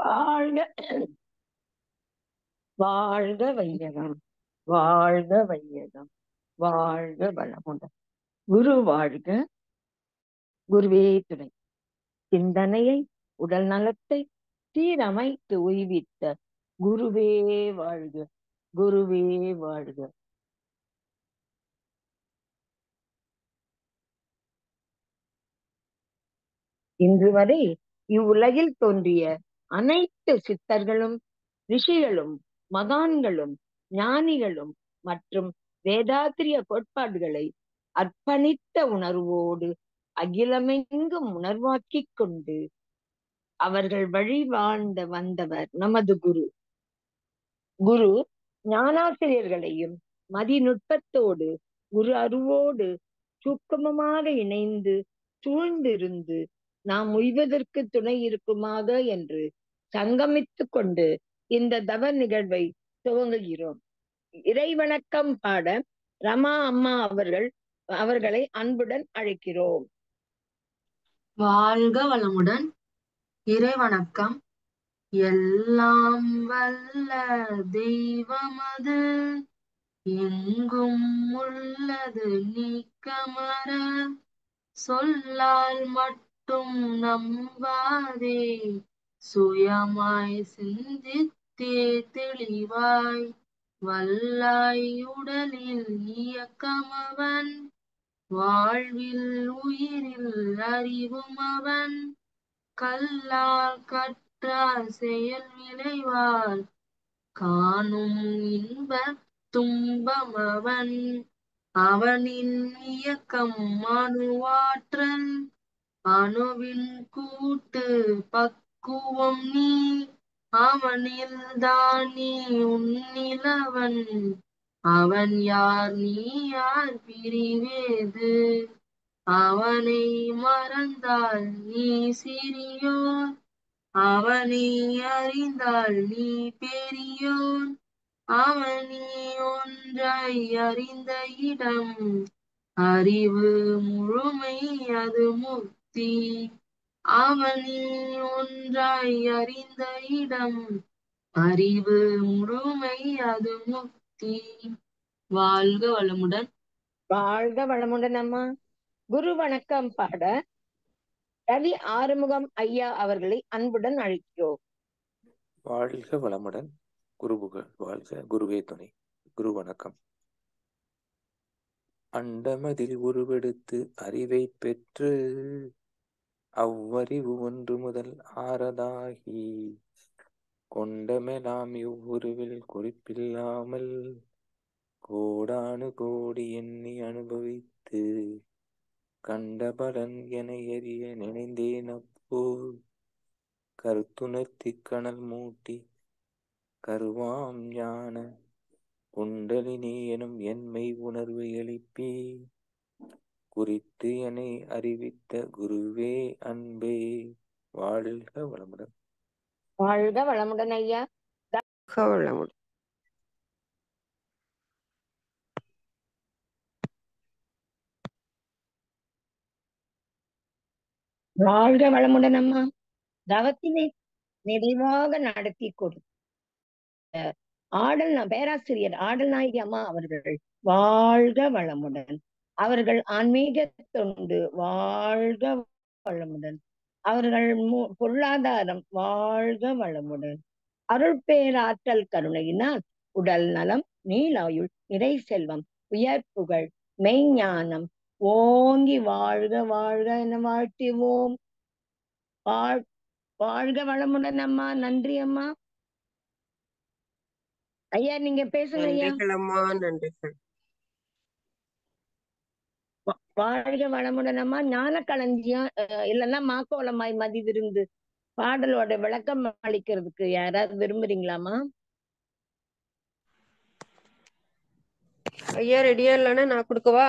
வாழ்க வாழ்க வையகம் வாழ்க வையகம் வாழ்க வளமுடன் குரு வாழ்க குருவே துணை சிந்தனையை உடல் நலத்தை சீரமைத்து உய்வித்த குருவே வாழ்க குருவே வாழ்க இன்று வரை இவ்வுலகில் தோன்றிய அனைத்து சித்தர்களும் ரிஷிகளும் மகான்களும் ஞானிகளும் மற்றும் வேதாத்திரிய கோட்பாடுகளை அர்ப்பணித்த உணர்வோடு அகிலமெங்கும் உணர்வாக்கிக் கொண்டு அவர்கள் வழி வாழ்ந்த வந்தவர் நமது குரு குரு ஞானாசிரியர்களையும் மதிநுட்பத்தோடு குரு அருவோடு சூக்கமமாக இணைந்து சூழ்ந்திருந்து நாம் உய்வதற்கு துணை இருக்குமாக என்று சங்கமித்துக் கொண்டு இந்த தவ நிகழ்வை துவங்குகிறோம் இறைவணக்கம் பாட ரமா அம்மா அவர்கள் அவர்களை அன்புடன் அழைக்கிறோம் வாழ்க வளமுடன் இறைவணக்கம் எல்லாம் வல்ல தெய்வமது எங்கும் உள்ளது நீக்கமர சொல்லால் மட்டும் நம்பாதே சுயமாய் சிந்தித்தே தெளிவாய் வல்லாய் உடலில் இயக்கமவன் வாழ்வில் உயிரில் அறிவும் அவன் கல்லால் கற்றால் செயல் விளைவால் காணும் இன்ப துன்பம் அவன் அவனின் இயக்கம் அணுவாற்றல் அணுவின் கூட்டு பக்குவம் நீ அவனில் தான் நீ உன்னிலவன் அவன் யார் நீ யார் பிரிவேது அவனை மறந்தால் நீ சிறியோர் அவனை அறிந்தால் நீ பெரியோர் அவனி ஒன்றாய் அறிந்த இடம் அறிவு முழுமை அது முக்தி அவனி ஒன்றாய் அறிந்த இடம் அறிவு முழுமை அது முக்தி வாழ்க வளமுடன் வாழ்க வளமுடன் அம்மா குரு வணக்கம் பாட ரவி ஆறுமுகம் ஐயா அவர்களை அன்புடன் அழைக்கிறோம் வாழ்க வளமுடன் குருபுகழ் வாழ்க குருவே துணை குரு வணக்கம் அண்டமதில் உருவெடுத்து அறிவை பெற்று அவ்வறிவு ஒன்று முதல் ஆறதாகி கொண்டமெலாம் இவ்வுருவில் குறிப்பில்லாமல் கோடானு கோடி எண்ணி அனுபவித்து கண்ட பலன் என எறிய நினைந்தேன் அப்போ கருத்துணர்த்தி கணல் மூட்டி கருவாம் ஞான குண்டலினி எனும் என்மை உணர்வு எழுப்பி குறித்து என்னை அறிவித்த குருவே அன்பே வாழ்க வளமுடன் வாழ்க வளமுடன் ஐயா வளமுடன் வாழ்க வளமுடன் அம்மா தவத்தினை நிறைவாக நடத்தி கொடுத்த ஆடல் நா- பேராசிரியர் ஆடல் நாயகி அம்மா அவர்கள் வாழ்க வளமுடன் அவர்கள் ஆன்மீக தொண்டு வாழ்க வளமுடன் அவர்கள் மு- பொருளாதாரம் வாழ்க வளமுடன் அருள் பேராற்றல் கருணையினால் உடல் நலம் நீலாயுள் நிறை செல்வம் உயர் புகழ் மெய்ஞானம் ஓங்கி வாழ்க வாழ்க என வாழ்த்துவோம் வாழ் வாழ்க வளமுடன் அம்மா நன்றி அம்மா ஐயா நீங்க பேசுங்க ஐயா நன்றிகள் அம்மா நன்றிகள் வா- வாழ்க வளமுடன் அம்மா ஞான களஞ்சியம் அஹ், இல்லைன்னா மாக்கோலமாய் மதி விருந்து பாடலோட விளக்கம் அளிக்கிறதுக்கு யாராவது விரும்புறீங்களாமா ஐயா ரெடியா இல்லைன்னா நான் கொடுக்கவா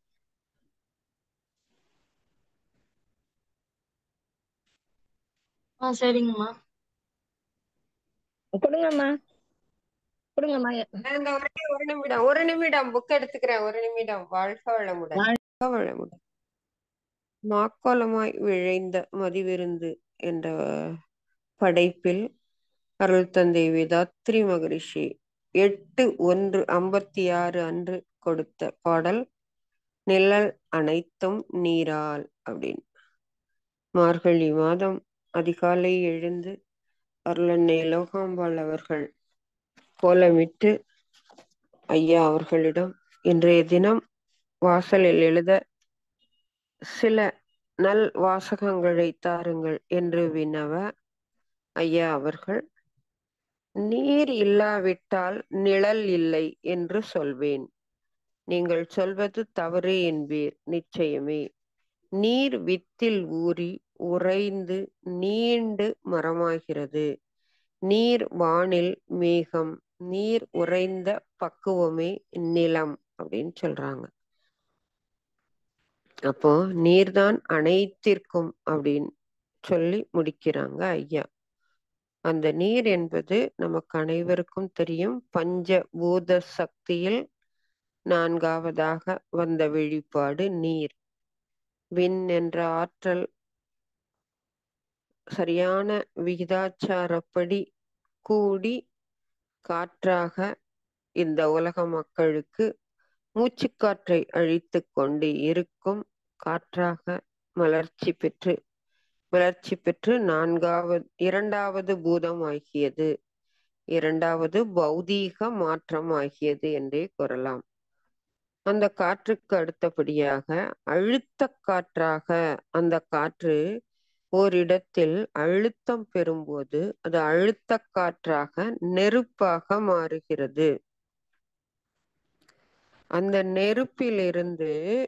ஆ சரிங்கம்மா கொடுங்கம்மா கொடுங்கம்மா இந்த ஒரே ஒரு நிமிடம் ஒரு நிமிடம் புக் எடுத்துக்கிறேன் ஒரு நிமிடம் வாழ்க வளமுடன் வாழ்க வளமுடன் மாக்கோலமாய் விழைந்த மதிவிருந்து என்ற படைப்பில் அருள் தந்தை வேதாத்ரி மகரிஷி எட்டு ஒன்று ஐம்பத்தி ஆறு அன்று கொடுத்த பாடல் நிழல் அனைத்தும் நீரால் அப்படின்னு மார்கழி மாதம் அதிகாலை எழுந்து அருளன்னை லோகாம்பாள் அவர்கள் கோலமிட்டு ஐயா அவர்களிடம் இன்றைய தினம் வாசலில் எழுத சில நல் வாசகங்களை தாருங்கள் என்று வினவ ஐயா அவர்கள் நீர் இல்லாவிட்டால் நிழல் இல்லை என்று சொல்வேன் நீங்கள் சொல்வது தவறு என்பீர் நிச்சயமே நீர் வித்தில் ஊறி உறைந்து நீண்டு மரமாகிறது நீர் வானில் மேகம் நீர் உறைந்த பக்குவமே நிலம் அப்படின்னு சொல்றாங்க அப்போ நீர்தான் அனைத்திற்கும் அப்படின்னு சொல்லி முடிக்கிறாங்க ஐயா அந்த நீர் என்பது நமக்கு அனைவருக்கும் தெரியும் பஞ்ச பூத சக்தியில் நான்காவதாக வந்த வெளிப்பாடு நீர் விண் என்ற ஆற்றல் சரியான விகிதாச்சாரப்படி கூடி காற்றாக இந்த உலக மக்களுக்கு மூச்சுக்காற்றை அழித்து கொண்டு இருக்கும் காற்றாக மலர்ச்சி பெற்று வளர்ச்சி பெற்று நான்காவது இரண்டாவது பூதம் ஆகியது இரண்டாவது பௌதீக மாற்றம் ஆகியது என்றே கூறலாம் அந்த காற்றுக்கு அடுத்தபடியாக அழுத்த காற்றாக அந்த காற்று ஓரிடத்தில் அழுத்தம் பெறும்போது அது அழுத்த காற்றாக நெருப்பாக மாறுகிறது அந்த நெருப்பிலிருந்து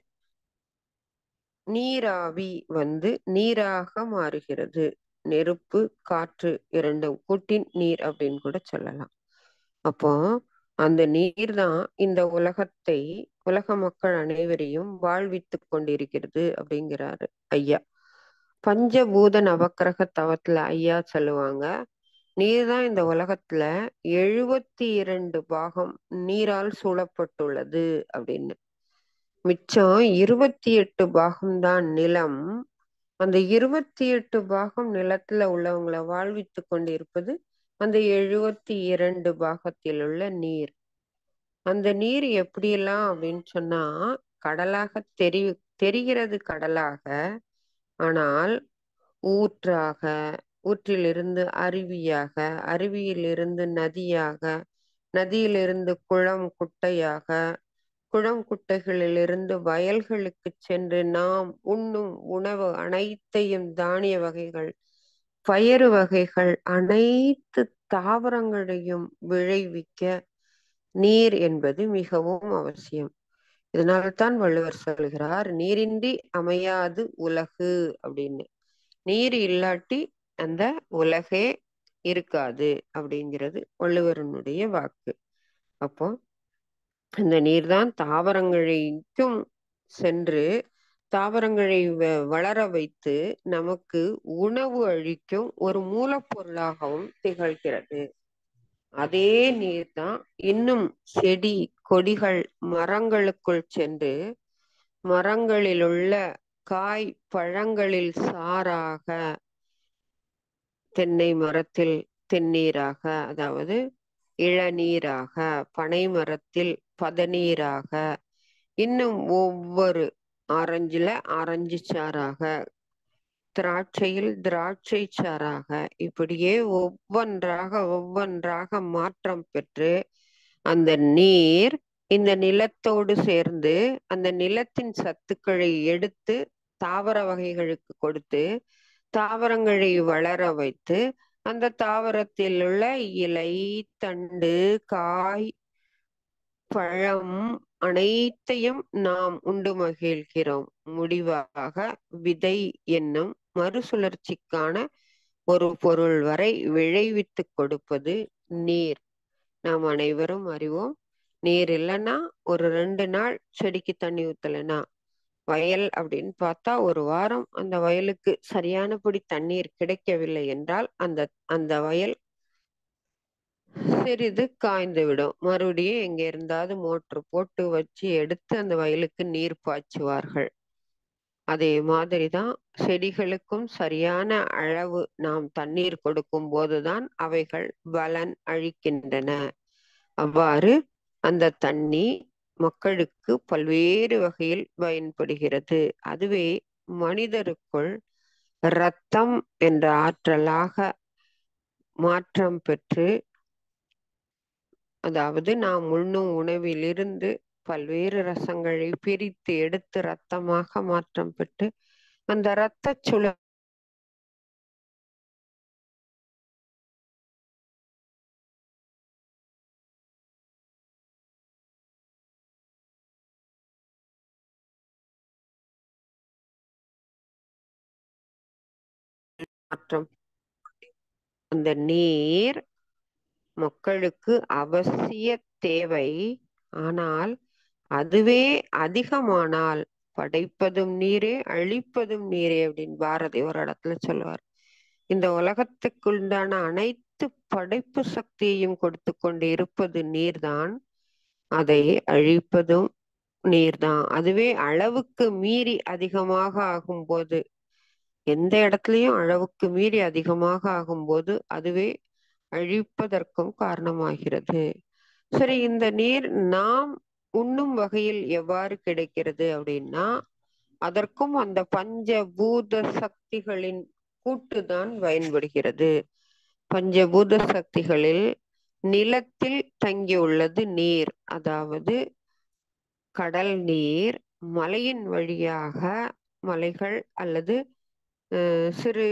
நீராவி வந்து நீராக மாறுகிறது நெருப்பு காற்று இரண்டும் கூட்டின் நீர் அப்படின்னு கூட சொல்லலாம் அப்போ அந்த நீர் தான் இந்த உலகத்தை உலக மக்கள் அனைவரையும் வாழ்வித்து கொண்டிருக்கிறது அப்படிங்கிறாரு ஐயா பஞ்சபூத நவக்கிரக தவத்துல ஐயா சொல்லுவாங்க நீர் தான் இந்த உலகத்துல எழுபத்தி இரண்டு பாகம் நீரால் சூழப்பட்டுள்ளது அப்படின்னு மிச்சம் இருபத்தி எட்டு பாகம்தான் நிலம் அந்த இருபத்தி எட்டு பாகம் நிலத்துல உள்ளவங்களை வாழ்வித்து கொண்டிருப்பது அந்த எழுபத்தி இரண்டு பாகத்தில் உள்ள நீர் அந்த நீர் எப்படியெல்லாம் அப்படின்னு சொன்னா கடலாக தெரி தெரிகிறது கடலாக ஆனால் ஊற்றாக ஊற்றிலிருந்து அருவியாக அருவியிலிருந்து நதியாக நதியிலிருந்து குளம் குட்டையாக குளம் குட்டைகளிலிருந்து வயல்களுக்கு சென்று நாம் உண்ணும் உணவு அனைத்தையும் தானிய வகைகள் பயறு வகைகள் அனைத்து தாவரங்களையும் விளைவிக்க நீர் என்பது மிகவும் அவசியம் இதனால்தான் வள்ளுவர் சொல்கிறார் நீரின்றி அமையாது உலகு அப்படின்னு நீர் இல்லாட்டி அந்த உலகே இருக்காது அப்படிங்கிறது வள்ளுவரனுடைய வாக்கு அப்போ அந்த நீர்தான் தாவரங்களுக்கும் சென்று தாவரங்களை வளர வைத்து நமக்கு உணவு அளிக்கும் ஒரு மூலப்பொருளாகவும் திகழ்கிறது அதே நீர்தான் இன்னும் செடி கொடிகள் மரங்களுக்குள் சென்று மரங்களில் உள்ள காய் பழங்களில் சாராக தென்னை மரத்தில் தென்னீராக அதாவது இளநீராக பனை மரத்தில் பதநீராக இன்னும் ஒவ்வொரு ஆரஞ்சுல ஆரஞ்சு சாறாக திராட்சையில் திராட்சை சாறாக இப்படியே ஒவ்வொன்றாக ஒவ்வொன்றாக மாற்றம் பெற்று அந்த நீர் இந்த நிலத்தோடு சேர்ந்து அந்த நிலத்தின் சத்துக்களை எடுத்து தாவர வகைகளுக்கு கொடுத்து தாவரங்களை வளர வைத்து அந்த தாவரத்தில் உள்ள இலை தண்டு காய் பழம் அனைத்தையும் நாம் உண்டு மகிழ்கிறோம் முடிவாக விதை என்னும் மறுசுழற்சிக்கான ஒரு பொருள் வரை விளைவித்து கொடுப்பது நீர் நாம் அனைவரும் அறிவோம் நீர் இல்லைன்னா ஒரு ரெண்டு நாள் செடிக்கு தண்ணி ஊத்தலைன்னா வயல் அப்படின்னு பார்த்தா ஒரு வாரம் அந்த வயலுக்கு சரியானபடி தண்ணீர் கிடைக்கவில்லை என்றால் அந்த அந்த வயல் சிறிது காய்ந்து விடும் மறுபடியும் எங்க இருந்தாவது மோட்டர் போட்டு வச்சு எடுத்து அந்த வயலுக்கு நீர் பாய்ச்சுவார்கள் அதே மாதிரிதான் செடிகளுக்கும் சரியான அளவு நாம் தண்ணீர் கொடுக்கும் போதுதான் அவைகள் பலன் அளிக்கின்றன அவ்வாறு அந்த தண்ணி மக்களுக்கு பல்வேறு வகையில் பயன்படுகிறது அதுவே மனிதருக்குள் இரத்தம் என்ற ஆற்றலாக மாற்றம் பெற்று அதாவது நாம் உண்ணும் உணவிலிருந்து பல்வேறு ரசங்களை பிரித்து எடுத்து இரத்தமாக மாற்றம் பெற்று அந்த இரத்த சுழ மாற்றம் அந்த நீர் மக்களுக்கு அவசிய தேவை ஆனால் அதுவே அதிகமானால் படைப்பதும் நீரே அழிப்பதும் நீரே அப்படின்னு பாரதி ஒரு இடத்துல சொல்லுவார் இந்த உலகத்துக்குண்டான அனைத்து படைப்பு சக்தியையும் கொடுத்து கொண்டு இருப்பது நீர்தான் அதை அழிப்பதும் நீர்தான் அதுவே அளவுக்கு மீறி அதிகமாக ஆகும்போது எந்த இடத்துலயும் அளவுக்கு மீறி அதிகமாக ஆகும்போது அதுவே அழிப்பதற்கும் காரணமாகிறது சரி இந்த நீர் நாம் உண்ணும் வகையில் எவ்வாறு கிடைக்கிறது அப்படின்னா அதற்கும் அந்த பஞ்சபூத சக்திகளின் கூட்டுதான் பயன்படுகிறது பஞ்சபூத சக்திகளில் நிலத்தில் தங்கியுள்ளது நீர் அதாவது கடல் நீர் மலையின் வழியாக மலைகள் அல்லது அஹ், சிறு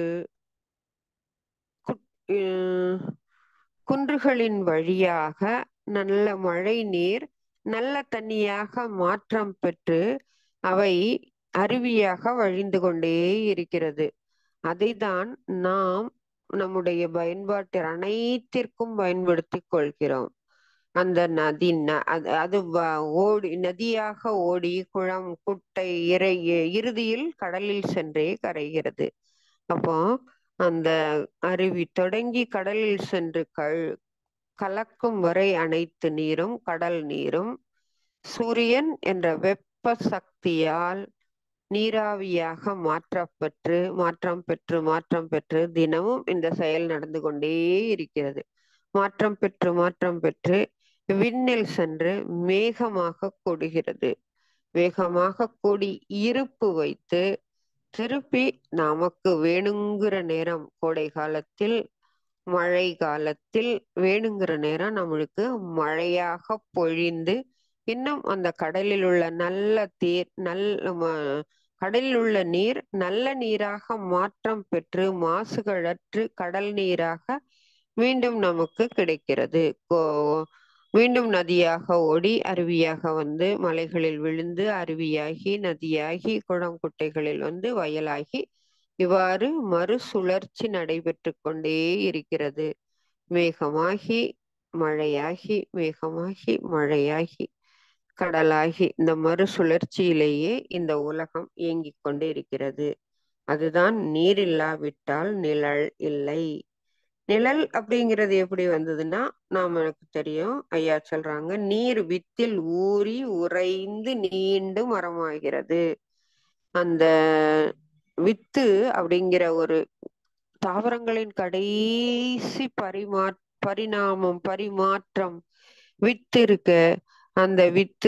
குட்- அஹ், குன்றுகளின் வழியாக நல்ல மழை நீர் நல்ல தண்ணியாக மாற்றம் பெற்று அவை அருவியாக வழிந்து கொண்டே இருக்கிறது அதைதான் நாம் நம்முடைய பயன்பாட்டு அனைத்திற்கும் பயன்படுத்திக் கொள்கிறோம் அந்த நதி ந- அது அது வ- ஓடி நதியாக ஓடி குளம் குட்டை இறை இறுதியில் கடலில் சென்றே கரைகிறது அப்போ அந்த அருவி தொடங்கி கடலில் சென்று கல் கலக்கும் வரை அனைத்து நீரும் கடல் நீரும் சூரியன் என்ற வெப்ப சக்தியால் நீராவியாக மாற்றப்பெற்று மாற்றம் பெற்று மாற்றம் பெற்று தினமும் இந்த செயல் நடந்து கொண்டே இருக்கிறது மாற்றம் பெற்று மாற்றம் பெற்று விண்ணில் சென்று மேகமாக கூடுகிறது வேகமாக கூடி இருப்பு வைத்து திருப்பி நமக்கு வேணுங்கிற நேரம் கோடை காலத்தில் மழை காலத்தில் வேணுங்கிற நேரம் நம்மளுக்கு மழையாக பொழிந்து இன்னும் அந்த கடலில் உள்ள நல்ல தேர் நல்ல ம- கடலில் உள்ள நீர் நல்ல நீராக மாற்றம் பெற்று மாசுகளற்று கடல் நீராக மீண்டும் நமக்கு கிடைக்கிறது கோ- மீண்டும் நதியாக ஓடி அருவியாக வந்து மலைகளில் விழுந்து அருவியாகி நதியாகி குளம் குட்டைகளில் வந்து வயலாகி இவ்வாறு மறுசுழற்சி நடைபெற்று கொண்டே இருக்கிறது மேகமாகி மழையாகி மேகமாகி மழையாகி கடலாகி இந்த மறுசுழற்சியிலேயே இந்த உலகம் இயங்கிக் கொண்டு இருக்கிறது அதுதான் நீர் இல்லாவிட்டால் நிழல் இல்லை நிழல் அப்படிங்கிறது எப்படி வந்ததுன்னா நமக்கு தெரியும் ஐயா சொல்றாங்க நீர் வித்தில் ஊறி உறைந்து நீண்டு மரமாகிறது அந்த வித்து அப்படிங்கிற ஒரு தாவரங்களின் கடைசி பரிமா பரிணாமம் பரிமாற்றம் வித்து இருக்கு அந்த வித்து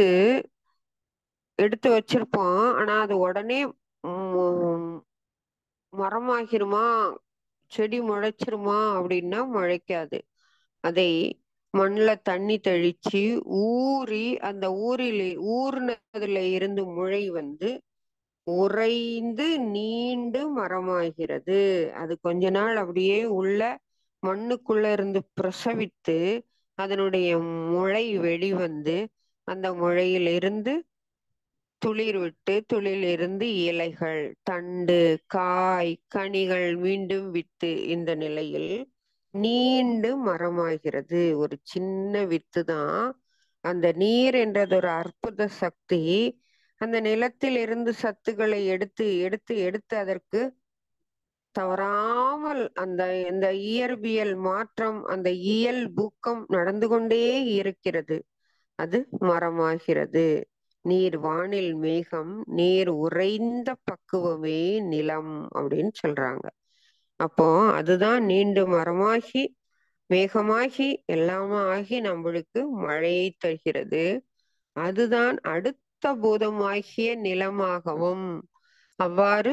எடுத்து வச்சிருப்போம் ஆனா அது உடனே ம், மரமாகிருமா செடி முளைச்சிருமா அப்படின்னா முளைக்காது அதை மண்ணுல தண்ணி தெளிச்சு ஊறி அந்த ஊரில் ஊர்னதுல இருந்து முளை வந்து உறைந்து நீண்டு மரமாகிறது அது கொஞ்ச நாள் அப்படியே உள்ள மண்ணுக்குள்ள இருந்து பிரசவித்து அதனுடைய முளை வெளிவந்து அந்த முளையிலிருந்து துளிர் விட்டு துளிரிலிருந்து இலைகள் தண்டு காய் கனிகள் மீண்டும் வித்து இந்த நிலையில் நீண்டு மரமாகிறது ஒரு சின்ன வித்து தான் அந்த நீர் என்றது ஒரு அற்புத சக்தி அந்த நிலத்தில் இருந்து சத்துக்களை எடுத்து எடுத்து எடுத்து அதற்கு தவறாமல் அந்த இந்த இயற்பியல் மாற்றம் அந்த இயல் பூக்கம் நடந்து கொண்டே இருக்கிறது அது மரமாகிறது நீர் வானில் மேகம் நீர் உறைந்த பக்குவமே நிலம் அப்படின்னு சொல்றாங்க அப்போ அதுதான் நீண்டு மரமாகி மேகமாகி எல்லாமா ஆகி நம்மளுக்கு மழையை தருகிறது அதுதான் அடுத்த பூதமாகிய நிலமாகவும் அவ்வாறு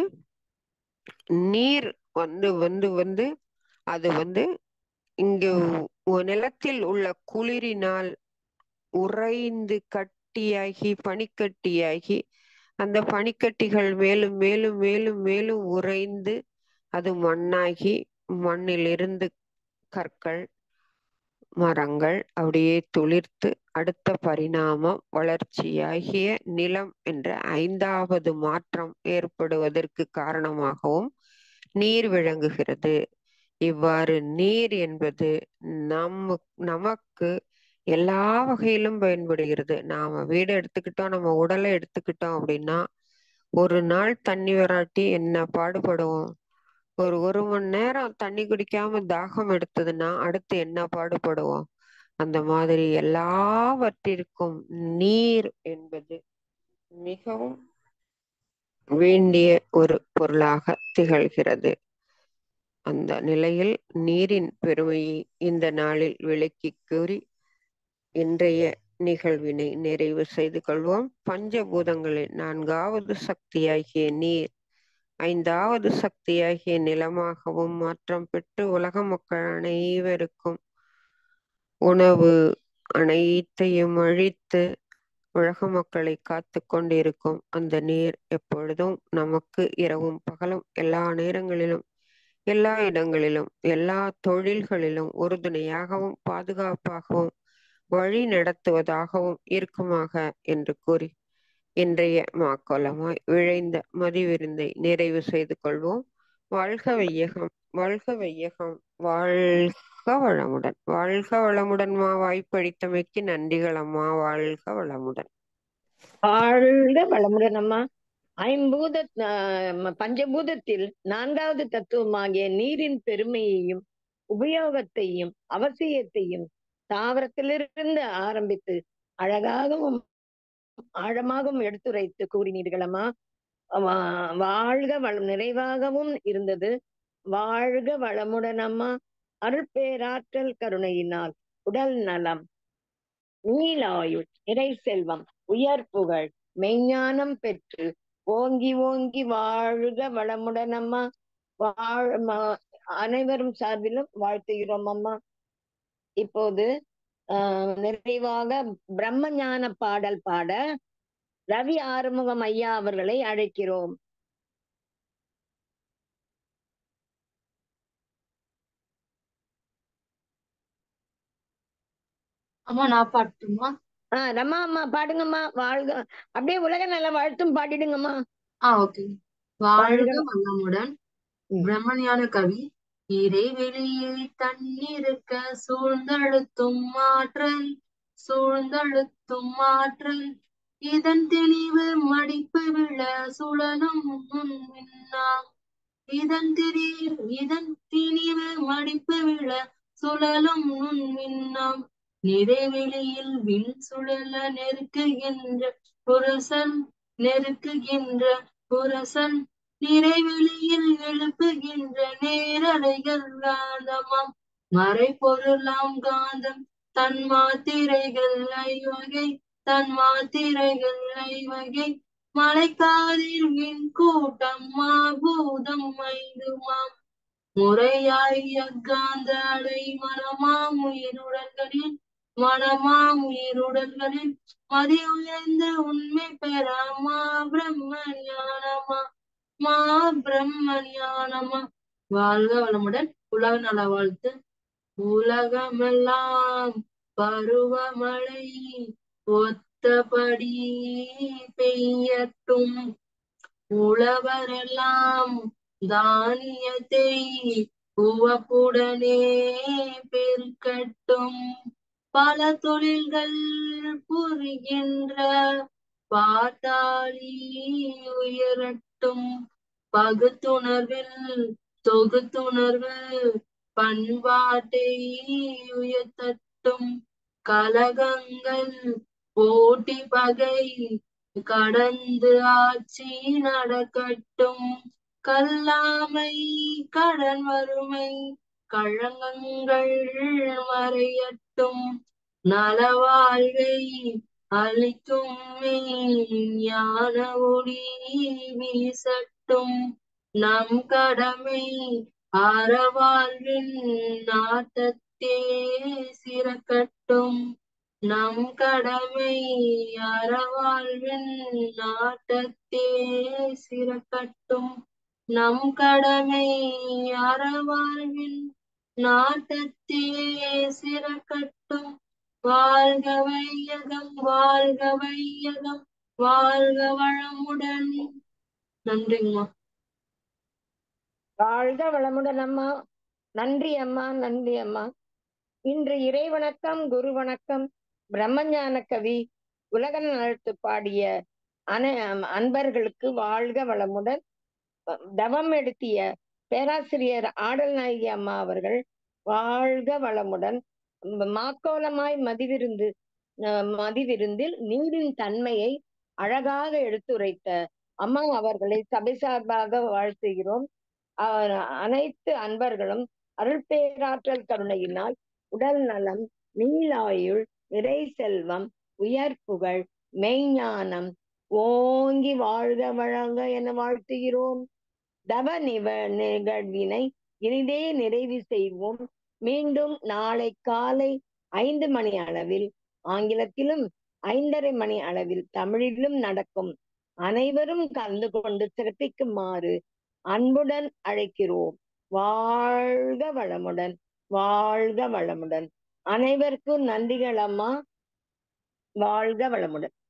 நீர் வந்து வந்து வந்து அது வந்து இங்கு உ- நிலத்தில் உள்ள குளிரினால் உறைந்து கட்டியாகி பனிக்கட்டியாகி அந்த பனிக்கட்டிகள் மேலும் மேலும் மேலும் மேலும் உறைந்து அது மண்ணாகி மண்ணிலிருந்து கற்கள் மரங்கள் அப்படியே துளிர்த்து அடுத்த பரிணாமம் வளர்ச்சியாகிய நிலம் என்ற ஐந்தாவது மாற்றம் ஏற்படுவதற்கு காரணமாகவும் நீர் விளங்குகிறது இவ்வாறு நீர் என்பது நம்ம நமக்கு எல்லா வகையிலும் பயன்படுகிறது நாம வீடு எடுத்துக்கிட்டோம் நம்ம உடலை எடுத்துக்கிட்டோம் அப்படின்னா ஒரு நாள் தண்ணி வராட்டி என்ன பாடுபடுவோம் ஒரு ஒரு மணி நேரம் தண்ணி குடிக்காம தாகம் எடுத்ததுன்னா அடுத்து என்ன பாடுபடுவோம் அந்த மாதிரி எல்லாவற்றிற்கும் நீர் என்பது மிகவும் வேண்டிய ஒரு பொருளாக திகழ்கிறது அந்த நிலையில் நீரின் பெருமையை இந்த நாளில் விளக்கி கூறி இன்றைய நிகழ்வினை நிறைவு செய்து கொள்வோம் பஞ்சபூதங்களில் நான்காவது சக்தியாகிய நீர் ஐந்தாவது சக்தியாகிய நிலமாகவும் மாற்றம் பெற்று உலக மக்கள் அனைவருக்கும் உணவு அனைத்தையும் அழித்து உலக மக்களை காத்து கொண்டிருக்கும் அந்த நீர் எப்பொழுதும் நமக்கு இரவும் பகலும் எல்லா நேரங்களிலும் எல்லா இடங்களிலும் எல்லா தொழில்களிலும் உறுதுணையாகவும் பாதுகாப்பாகவும் வழி நடத்துவதாகவும் இருக்குமாக என்று கூறி இன்றைய மாக்கோலமாய் விழைந்த மதிவிருந்தை நிறைவு செய்து கொள்வோம் வாழ்க வையகம் வாழ்க வையகம் வாழ்க வளமுடன் வாழ்க வளமுடன் மா வாய்ப்பளித்தமைக்கு நன்றிகள் அம்மா வாழ்க வளமுடன் வாழ்க வளமுடன் அம்மா ஐம்பூத ஆஹ் பஞ்சபூதத்தில் நான்காவது தத்துவமாகிய நீரின் பெருமையையும் உபயோகத்தையும் அவசியத்தையும் தாவரத்திலிருந்து ஆரம்பித்து அழகாகவும் ஆழமாகவும் எடுத்துரைத்து கூறினீர்களம்மா வா- வாழ்க வளம் நிறைவாகவும் இருந்தது வாழ்க வளமுடன் அம்மா அருட்பேராற்றல் கருணையினால் உடல் நலம் நீலாயுள் இறை செல்வம் உயர் புகழ் மெய்ஞானம் பெற்று ஓங்கி ஓங்கி வாழ்க வளமுடன் அம்மா வாழ் ம- அனைவரும் சார்பிலும் வாழ்த்துகிறோம் அம்மா இப்போது ஆஹ் நிறைவாக பிரம்ம ஞான பாடல் பாட ரவி ஆறுமுகம் ஐயா அவர்களை அழைக்கிறோம் அம்மா நான் பாட்டுமா ஆஹ் ரமா அம்மா பாடுங்கம்மா வாழ்க அப்படியே உலக நல வாழ்த்தும் பாடிடுங்கம்மா ஆ ஓகே வாழ்க வாழ்க வளமுடன் ம். பிரம்மஞான கவி இறைவெளியை தன்னிருக்க சூழ்ந்தழுத்தும் ஆற்றல் சூழ்ந்தழுத்தும் ஆற்றல் இதன் தெளிவு மடிப்பு விழ சுழலும் முன் மின்னாம் இதன் திரி இதன் திணிவு மடிப்பு விழ சுழலும் முன் மின்னாம் நிறைவெளியில் விண் சுழல நெருக்குகின்ற புருஷன் நெருக்குகின்ற புருஷன் நிறைவெளியில் எழுப்புகின்ற நேரலைகள் காந்தமாம் மறைபொருளாம் காந்தம் தன் மாத்திரைகள் ஐவகை தன் மாத்திரைகள் ஐவகை மலைக்காதில் விண் கூட்டம் மாபூதம் ஐந்துமாம் முறையாய் அக்காந்த அலை மனமாம் உயிருடல்களில் மனமாம் உயிருடல்களில் மதி உயர்ந்த உண்மை பெற மா பிரம்ம ஞானமா மா பிரம்ம ஞானமா வாழ்க வளமுடன் உலக நல வாழ்த்து உலகமெல்லாம் பருவமழை ஒத்தபடி பெய்யட்டும் உழவரெல்லாம் தானியத்தை உவப்புடனே பெருக்கட்டும் பல தொழில்கள் புரிகின்ற பாட்டாளி உயரட்டும் பகுத்துணர்வில் தொகுத்துணர்வு பண்பாட்டை உயர்த்தட்டும் கலகங்கள் போட்டி பகை கடந்து ஆட்சி நடக்கட்டும் கல்லாமை கடன் வறுமை களங்கங்கள் மறையட்டும் நலவாழ்வை அளிக்கும் ஞான ஒளி வீசட்டும் நம் கடமை அறவாழ்வின் நாட்டத்தே சிறக்கட்டும் நம் கடமை அறவாழ்வின் நாட்டத்தே சிறக்கட்டும் நம் கடமை அறவாழ்வின் நாட்டத்தே சிறக்கட்டும் வாழ்க வையகம் வாழ்க வையகம் வாழ்க வளமுடன் நன்றிங்கம்மா வாழ்க வளமுடன் அம்மா நன்றி அம்மா நன்றி அம்மா இன்று இறை வணக்கம் குரு வணக்கம் பிரம்மஞான கவி உலக நலத்து பாடிய அன அன்பர்களுக்கு வாழ்க வளமுடன் தவம் எடுத்திய பேராசிரியர் ஆடல் நாயகி அம்மா அவர்கள் வாழ்க வளமுடன் மாக்கோலமாய் மதிவிருந்து மதிவிருந்தில் நீரின் தன்மையை அழகாக எடுத்துரைத்த அம்மா அவர்களை சபை சார்பாக வாழ்த்துகிறோம் அனைத்து அன்பர்களும் அருள்பேராற்றல் கருணையினால் உடல் நலம் நீலாயுள் நிறை செல்வம் உயர் புகழ் மெய்ஞானம் ஓங்கி வாழ்க வழங்க என வாழ்த்துகிறோம் தவ நிவ நிகழ்வினை இனிதே நிறைவு செய்வோம் மீண்டும் நாளை காலை ஐந்து மணி அளவில் ஆங்கிலத்திலும் ஐந்தரை மணி அளவில் தமிழிலும் நடக்கும் அனைவரும் கலந்து கொண்டு சிறப்பிக்குமாறு அன்புடன் அழைக்கிறோம் வாழ்க வளமுடன் வாழ்க வளமுடன் அனைவருக்கும் நன்றிகள் அம்மா வாழ்க வளமுடன்